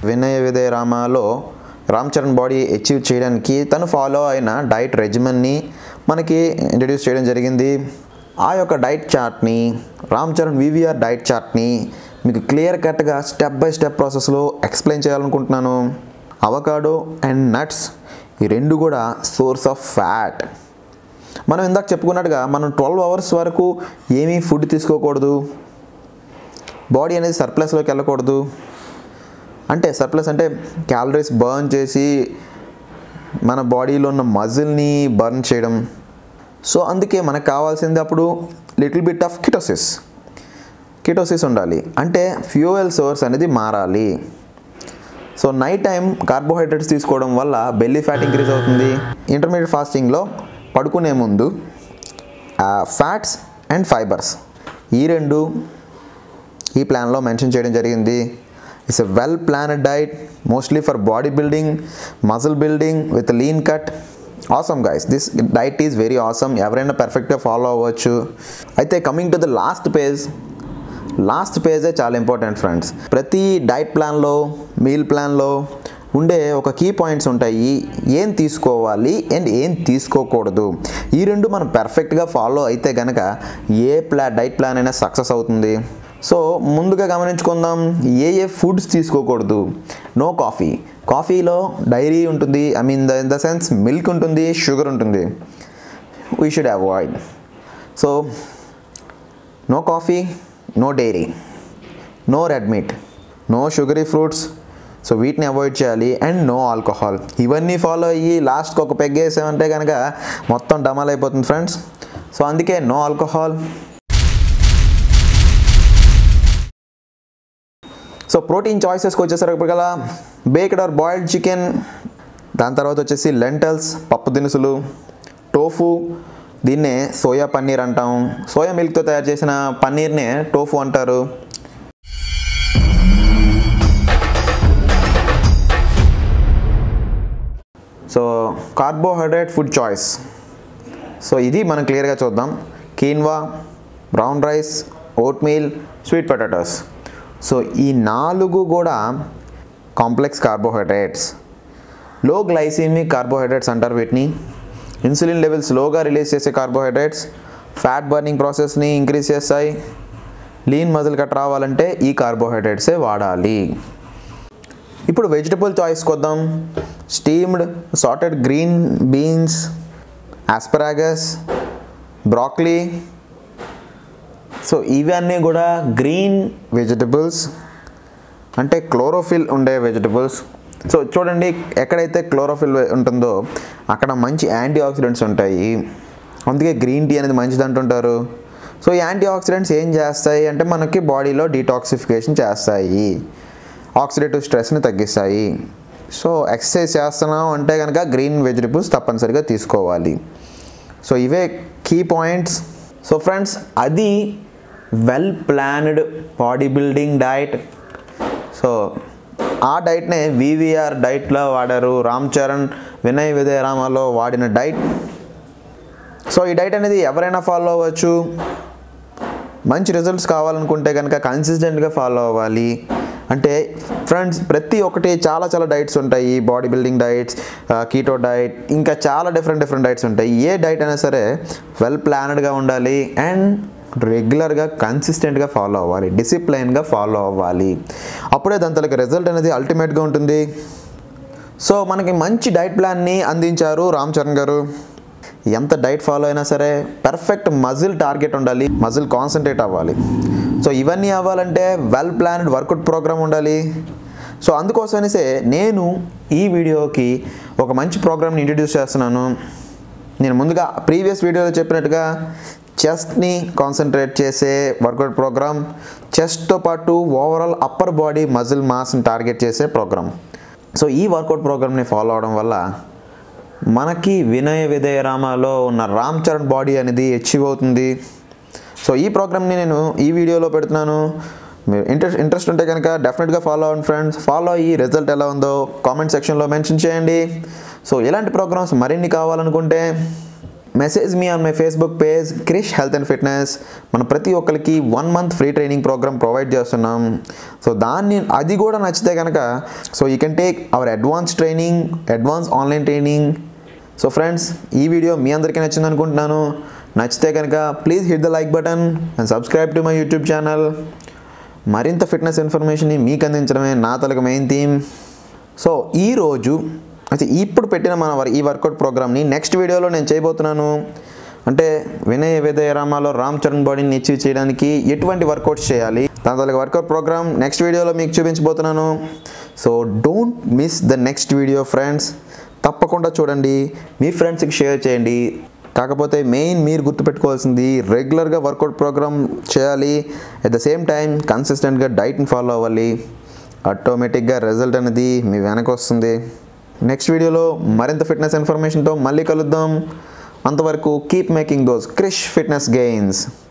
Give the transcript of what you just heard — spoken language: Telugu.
వినయ విదయ రామాలో రామ్ చరణ్ బాడీ అచీవ్ చేయడానికి తను ఫాలో అయిన డైట్ రెజిమన్ని మనకి ఇంట్రడ్యూస్ చేయడం జరిగింది ఆ యొక్క డైట్ చార్ట్ని రామ్ చరణ్ వివిఆర్ డైట్ చార్ట్ని మీకు క్లియర్ కట్గా స్టెప్ బై స్టెప్ ప్రాసెస్లో ఎక్స్ప్లెయిన్ చేయాలనుకుంటున్నాను అవకాడో అండ్ నట్స్ ఈ రెండు కూడా సోర్స్ ఆఫ్ ఫ్యాట్ మనం ఇందాక చెప్పుకున్నట్టుగా మనం ట్వెల్వ్ అవర్స్ వరకు ఏమీ ఫుడ్ తీసుకోకూడదు బాడీ అనేది సర్ప్లస్లోకి వెళ్ళకూడదు అంటే సర్ప్లస్ అంటే క్యాలరీస్ బర్న్ చేసి మన బాడీలో ఉన్న మజిల్ని బర్న్ చేయడం సో అందుకే మనకు కావాల్సింది అప్పుడు little bit of ketosis ketosis ఉండాలి అంటే ఫ్యూయల్ సోర్స్ అనేది మారాలి సో నైట్ టైం కార్బోహైడ్రేట్స్ తీసుకోవడం వల్ల బెల్లీ ఫ్యాట్ ఇంక్రీజ్ అవుతుంది ఇంటర్మీడియట్ ఫాస్టింగ్లో పడుకునే ముందు ఫ్యాట్స్ అండ్ ఫైబర్స్ ఈ రెండు ఈ ప్లాన్లో మెన్షన్ చేయడం జరిగింది it's a well planned diet mostly for body building muscle building with lean cut awesome guys this diet is very awesome ఎవరైనా పర్ఫెక్ట్గా ఫాలో అవ్వచ్చు అయితే coming to the last page last పేజే చాలా ఇంపార్టెంట్ ఫ్రెండ్స్ ప్రతి డైట్ ప్లాన్లో మీల్ ప్లాన్లో ఉండే ఒక కీ పాయింట్స్ ఉంటాయి ఏం తీసుకోవాలి అండ్ ఏం తీసుకోకూడదు ఈ రెండు మనం పర్ఫెక్ట్గా ఫాలో అయితే గనక ఏ ప్లా డైట్ ప్లాన్ అయినా సక్సెస్ అవుతుంది సో ముందుగా గమనించుకుందాం ఏ ఏ ఫుడ్స్ తీసుకోకూడదు నో కాఫీ కాఫీలో డైరీ ఉంటుంది I mean the in the sense milk ఉంటుంది షుగర్ ఉంటుంది we should avoid so no coffee no dairy no red meat no sugary fruits so వీటిని అవాయిడ్ చేయాలి అండ్ నో ఆల్కహాల్ ఇవన్నీ ఫాలో అయ్యి లాస్ట్కి ఒక పెగ్ వేసామంటే కనుక మొత్తం డమాల్ అయిపోతుంది ఫ్రెండ్స్ సో అందుకే నో ఆల్కహాల్ సో ప్రోటీన్ చాయిసెస్కి వచ్చేసరికి గల బేక్డ్ ఆర్ బాయిల్డ్ చికెన్ దాని తర్వాత వచ్చేసి లెంటల్స్ పప్పు దినుసులు టోఫు దీన్నే సోయా పన్నీర్ అంటాం సోయా మిల్క్తో తయారు చేసిన పన్నీర్నే టోఫు అంటారు so carbohydrate food choice so ఇది మనం క్లియర్గా చూద్దాం quinoa brown rice oat meal sweet potatoes so ఈ నాలుగు కూడా complex carbohydrates low glycemic carbohydrates అంటారు వీటిని ఇన్సులిన్ లెవెల్స్ లోగా రిలీజ్ చేసే కార్బోహైడ్రేట్స్ ఫ్యాట్ బర్నింగ్ ప్రాసెస్ని ఇంక్రీజ్ చేస్తాయి లీన్ మజిల్ కట్ రావాలంటే ఈ కార్బోహైడ్రేట్సే వాడాలి ఇప్పుడు వెజిటబుల్ చాయిస్కి వద్దాం steamed sauteed green beans asparagus broccoli so ఇవన్నీ కూడా గ్రీన్ వెజిటబుల్స్ అంటే క్లోరోఫిల్ ఉండే వెజిటబుల్స్ సో చూడండి ఎక్కడైతే క్లోరోఫిల్ ఉంటుందో అక్కడ మంచి యాంటీ ఆక్సిడెంట్స్ ఉంటాయి అందుకే గ్రీన్ టీ అనేది మంచిది అంటుంటారు సో ఈ యాంటీ ఆక్సిడెంట్స్ ఏం చేస్తాయి అంటే మనకి బాడీలో డీటాక్సిఫికేషన్ చేస్తాయి ఆక్సిడేటివ్ స్ట్రెస్ని తగ్గిస్తాయి సో ఎక్సర్సైజ్ చేస్తున్నాం అంటే కనుక గ్రీన్ వెజిటబుల్స్ తప్పనిసరిగా తీసుకోవాలి సో ఇవే కీ పాయింట్స్ సో ఫ్రెండ్స్ అది well planned body building diet so ఆ డైట్నే వివిఆర్ డైట్లో వాడారు రామ్ చరణ్ వినయ్ విదయ రామాలో వాడిన డైట్ సో ఈ డైట్ అనేది ఎవరైనా ఫాలో అవ్వచ్చు మంచి రిజల్ట్స్ కావాలనుకుంటే కనుక కన్సిస్టెంట్గా ఫాలో అవ్వాలి అంటే ఫ్రెండ్స్ ప్రతి ఒక్కటి చాలా చాలా డైట్స్ ఉంటాయి body building diets keto diet ఇంకా చాలా డిఫరెంట్ డిఫరెంట్ డైట్స్ ఉంటాయి ఏ డైట్ అయినా సరే వెల్ ప్లానెడ్గా ఉండాలి అండ్ రెగ్యులర్గా కన్సిస్టెంట్గా ఫాలో అవ్వాలి డిసిప్లైన్గా ఫాలో అవ్వాలి అప్పుడే దాని తలకి రిజల్ట్ అనేది అల్టిమేట్గా ఉంటుంది సో మనకి మంచి డైట్ ప్లాన్ని అందించారు రామ్ చరణ్ గారు ఎంత డైట్ ఫాలో అయినా సరే పర్ఫెక్ట్ మజిల్ టార్గెట్ ఉండాలి మజిల్ కాన్సన్ట్రేట్ అవ్వాలి సో ఇవన్నీ అవ్వాలంటే వెల్ ప్లాన్డ్ వర్కౌట్ ప్రోగ్రామ్ ఉండాలి సో అందుకోసమనేసే నేను ఈ వీడియోకి ఒక మంచి ప్రోగ్రామ్ని ఇంట్రడ్యూస్ చేస్తున్నాను నేను ముందుగా ప్రీవియస్ వీడియోలో చెప్పినట్టుగా చెస్ట్ని కాన్సన్ట్రేట్ చేసే వర్కౌట్ ప్రోగ్రామ్ చెస్ట్తో పాటు ఓవరాల్ అప్పర్ బాడీ మజిల్ మాస్ని టార్గెట్ చేసే ప్రోగ్రామ్ సో ఈ వర్కౌట్ ప్రోగ్రామ్ని ఫాలో అవడం వల్ల మనకి వినయ విధేయ రామాలో ఉన్న రామ్ చరణ్ బాడీ అనేది అచీవ్ అవుతుంది సో ఈ ప్రోగ్రామ్ని నేను ఈ వీడియోలో పెడుతున్నాను మీరు ఇంట్రెస్ట్ ఇంట్రెస్ట్ ఉంటే కనుక డెఫినెట్గా ఫాలో అవ్వండి ఫ్రెండ్స్ ఫాలో అయ్యి రిజల్ట్ ఎలా ఉందో కామెంట్ సెక్షన్లో మెన్షన్ చేయండి సో ఇలాంటి ప్రోగ్రామ్స్ మరిన్ని కావాలనుకుంటే message me on my Facebook page Krish health and fitness మనం ప్రతి ఒక్కరికి one month free training program provide చేస్తున్నాం సో దాన్ని అది కూడా నచ్చితే కనుక so you can take our advance training advance online training so friends ఈ వీడియో మీ అందరికీ నచ్చింది అనుకుంటున్నాను నచ్చితే కనుక please hit the like button and subscribe to my YouTube channel మరింత ఫిట్నెస్ ఇన్ఫర్మేషన్ని మీకు అందించడమే నా తలకు మెయిన్ థీమ్ సో ఈరోజు అయితే ఇప్పుడు పెట్టిన మన వర్- ఈ వర్కౌట్ ప్రోగ్రామ్ని నెక్స్ట్ వీడియోలో నేను చేయబోతున్నాను అంటే వినయ విదయ రామాలో రామ్ చరణ్ బాడీని అచీవ్ చేయడానికి ఎటువంటి వర్కౌట్స్ చేయాలి దాని తలకి వర్కౌట్ ప్రోగ్రామ్ నెక్స్ట్ వీడియోలో మీకు చూపించబోతున్నాను so don't miss the next video friends తప్పకుండా చూడండి మీ ఫ్రెండ్స్కి షేర్ చేయండి కాకపోతే మెయిన్ మీరు గుర్తుపెట్టుకోవాల్సింది రెగ్యులర్గా వర్కౌట్ ప్రోగ్రామ్ చేయాలి అట్ ద సేమ్ టైం కన్సిస్టెంట్గా డైట్ని ఫాలో అవ్వాలి ఆటోమేటిక్గా రిజల్ట్ అనేది మీ వెనక వస్తుంది నెక్స్ట్ వీడియోలో మరింత ఫిట్నెస్ ఇన్ఫర్మేషన్తో మళ్ళీ కలుద్దాం అంతవరకు keep making those Krish fitness gains